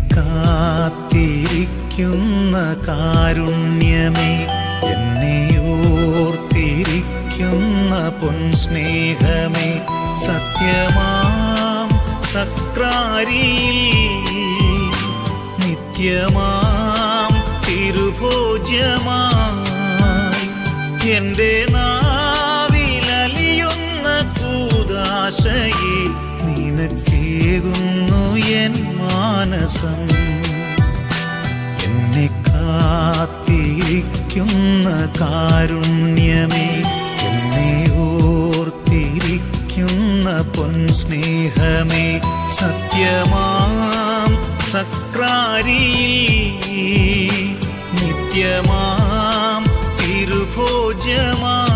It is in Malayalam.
കാത്തിരിക്കുന്ന കാരുണ്യമേ എന്നെ ഓർത്തിരിക്കുന്ന പൊൻസ്നേഹമേ സത്യമാം സക്രാരിയിൽ നിത്യമാം തിരുഭോജ്യമായി എന്റെ നാവിലലിയുന്ന കൂതാശയെ നിനക്കേകുന്നു എൻ മാനസം എന്നെ കാത്തിരിക്കുന്ന കാരുണ്യമേ എന്നെ ഓർത്തിരിക്കുന്ന പൊൻസ്നേഹമേ സത്യമാം സക്രാരിയിൽ നിത്യമാം തിരുഭോജമാ